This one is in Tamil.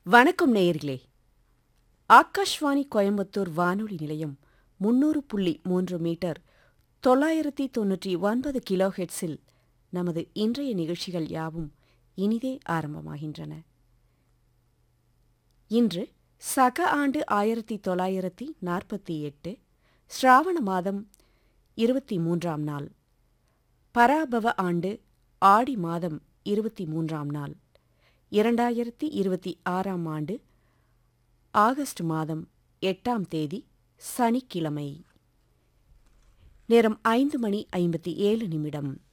வணக்கம் நேயர்களே ஆகாஷ்வாணி கோயம்புத்தூர் வானொலி நிலையம் முன்னூறு புள்ளி மூன்று மீட்டர் தொள்ளாயிரத்தி தொன்னூற்றி ஒன்பது கிலோ ஹெட்ஸில் நமது இன்றைய நிகழ்ச்சிகள் யாவும் இனிதே ஆரம்பமாகின்றன இன்று சக ஆண்டு ஆயிரத்தி தொள்ளாயிரத்தி நாற்பத்தி எட்டு ஸ்ராவண மாதம் இருபத்தி மூன்றாம் நாள் பராபவ ஆண்டு ஆடி மாதம் இருபத்தி மூன்றாம் நாள் இரண்டாயிரத்தி இருபத்தி ஆறாம் ஆண்டு ஆகஸ்ட் மாதம் எட்டாம் தேதி சனிக்கிழமை நேரம் ஐந்து மணி ஐம்பத்தி ஏழு நிமிடம்